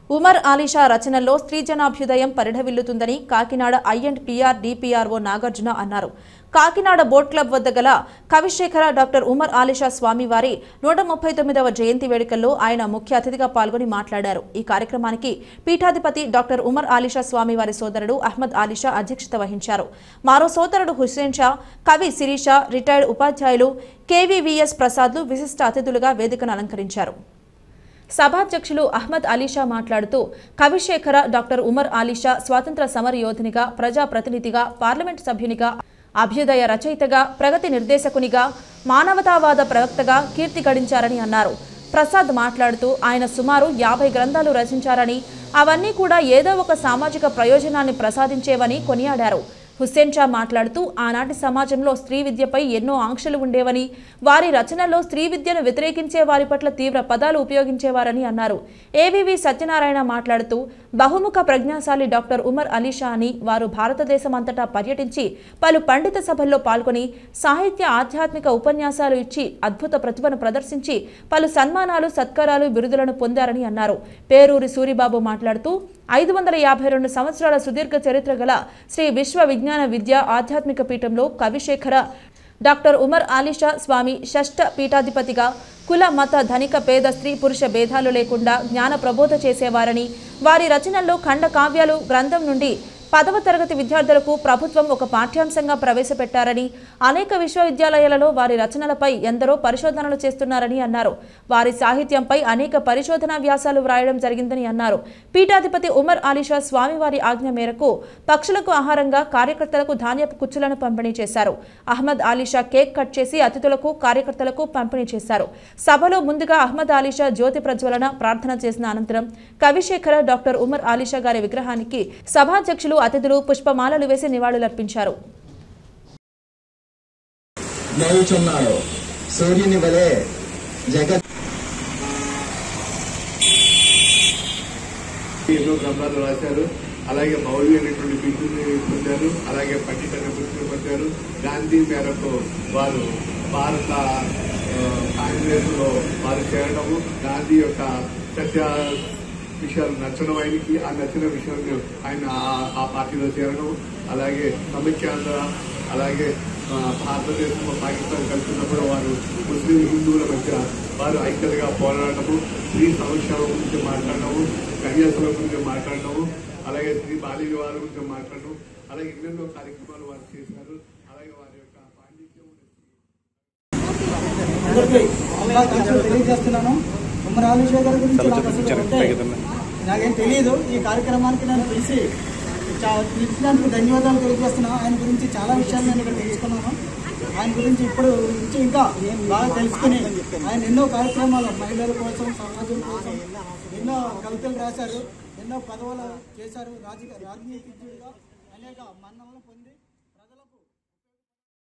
ఉమర్ ఆలీషా రచనల్లో స్త్రీ జనాభ్యుదయం పరిఢవిల్లుతుందని Kakinada I and PR DPRO Nagarjuna అన్నారు కాకినాడ బోట్ క్లబ్ వద్ద గల కవిశేఖర డాక్టర్ ఉమర్ ఆలీషా స్వామి వారి నూట ముప్పై తొమ్మిదవ జయంతి వేడుకల్లో ఆయన ముఖ్య అతిథిగా పాల్గొని మాట్లాడారు ఈ కార్యక్రమానికి పీఠాధిపతి డాక్టర్ ఉమర్ ఆలీషా స్వామి వారి సోదరుడు అహ్మద్ ఆలీషా అధ్యక్షత వహించారు మరో సోదరుడు హుస్సేన్ షా కవి శిరీష రిటైర్డ్ ఉపాధ్యాయులు కేవీవీఎస్ ప్రసాద్లు విశిష్ట అతిథులుగా వేదికను అలంకరించారు సభాధ్యక్షులు అహ్మద్ అలీషా మాట్లాడుతూ కవిశేఖర డాక్టర్ ఉమర్ ఆలీషా స్వాతంత్ర సమర యోధునిగా ప్రజాప్రతినిధిగా పార్లమెంట్ సభ్యునిగా అభ్యుదయ రచయితగా ప్రగతి నిర్దేశకునిగా మానవతావాద ప్రవక్తగా కీర్తి గడించారని అన్నారు ప్రసాద్ మాట్లాడుతూ ఆయన సుమారు యాభై గ్రంథాలు రచించారని అవన్నీ కూడా ఏదో ఒక సామాజిక ప్రయోజనాన్ని ప్రసాదించేవని కొనియాడారు హుస్సేన్ షా మాట్లాడుతూ ఆనాటి సమాజంలో స్త్రీ విద్యపై ఎన్నో ఆంక్షలు ఉండేవని వారి రచనలో స్త్రీ విద్యను వ్యతిరేకించే వారి పట్ల తీవ్ర పదాలు ఉపయోగించేవారని అన్నారు ఏవివి సత్యనారాయణ మాట్లాడుతూ బహుముఖ ప్రజ్ఞాశాలి డాక్టర్ ఉమర్ అలీషా అని వారు భారతదేశం అంతటా పర్యటించి పలు పండిత సభల్లో పాల్గొని సాహిత్య ఆధ్యాత్మిక ఉపన్యాసాలు ఇచ్చి అద్భుత ప్రతిభను ప్రదర్శించి పలు సన్మానాలు సత్కారాలు బిరుదులను పొందారని అన్నారు పేరూరి సూరిబాబు మాట్లాడుతూ ఐదు వందల యాభై రెండు సంవత్సరాల సుదీర్ఘ చరిత్ర గల శ్రీ విశ్వ విజ్ఞాన విద్య ఆధ్యాత్మిక పీఠంలో కవిశేఖర డాక్టర్ ఉమర్ ఆలీషా స్వామి షష్ఠ పీఠాధిపతిగా కుల మత ధనిక పేద స్త్రీ పురుష భేదాలు లేకుండా జ్ఞాన ప్రబోధ చేసేవారని వారి రచనల్లో ఖండ కావ్యాలు గ్రంథం నుండి పదవ తరగతి విద్యార్థులకు ప్రభుత్వం ఒక పాఠ్యాంశంగా ప్రవేశపెట్టారని అనేక విశ్వవిద్యాలయాలలో వారి రచనలపై ఎందరో పరిశోధనలు చేస్తున్నారని అన్నారు వారి సాహిత్యంపై అనేక పరిశోధనా వ్యాసాలు వ్రాయడం జరిగిందని అన్నారు పీఠాధిపతి ఉమర్ ఆలీషా స్వామివారి ఆజ్ఞ మేరకు పక్షులకు ఆహారంగా కార్యకర్తలకు ధాన్యపు కుచ్చులను పంపిణీ చేశారు అహ్మద్ ఆలీషా కేక్ కట్ చేసి అతిథులకు కార్యకర్తలకు పంపిణీ చేశారు సభలో ముందుగా అహ్మద్ ఆలీషా జ్యోతి ప్రజ్వలన ప్రార్థన చేసిన అనంతరం కవిశేఖర డాక్టర్ ఉమర్ ఆలీషా గారి విగ్రహానికి సభాధ్యక్షులు అతిథులు పుష్పమాలలు వేసి నివాళులర్పించారు మోగుచున్నాడు సూర్యుని వలె జగత్ ఎన్నో గ్రంథాలు రాశారు అలాగే మౌలి అనేటువంటి బిడ్డని పొందారు అలాగే పండిత బిడ్డను పొందారు గాంధీ మేరకు వారు భారత ఆ, కాంగ్రెస్ లో వారు చేరడము గాంధీ యొక్క సత్య విషయాలు నచ్చడం ఆయనకి ఆ నచ్చిన విషయాలు ఆయన ఆ- ఆ పార్టీలో చేరడం అలాగే సమైక్యాంధ్ర అలాగే ఆ, భారతదేశంలో పాకిస్తాన్ కలిసినప్పుడు వారు ముస్లిం హిందువుల మధ్య వారు ఐక్యతగా పోరాడము స్త్రీ సంక్షేమం గురించి మాట్లాడడము కన్యాసుల గురించి మాట్లాడడము అలాగే స్త్రీ బాలిక వారి గురించి మాట్లాడడం అలాగే ఎన్నెన్నో కార్యక్రమాలు వారు చేశారు అలాగే వారి యొక్క పాండిత్యం అందరికీ శుభాకాంక్షలు తెలియజేస్తున్నాను ఉమ్మర్ ఆలీషా గారి గురించి నాకు అసలు అంటే నాకేం తెలియదు ఈ కార్యక్రమానికి నన్ను పిలిచి చా- పిలిచినందుకు ధన్యవాదాలు తెలియజేస్తున్నాను ఆయన గురించి చాలా విషయాలు నేను ఇక్కడ తెలుసుకున్నాను ఆయన గురించి ఇప్పుడు నుంచి ఇంకా బాగా తెలుసుకుని ఆయన ఎన్నో కార్యక్రమాలు మహిళల కోసం సమాజం కోసం ఎన్నో కవితలు రాశారు ఎన్నో పదవులు చేశారు రాజకీయ రాజనీతిజ్ఞుడిగా అనేక మన్నవలు పొంది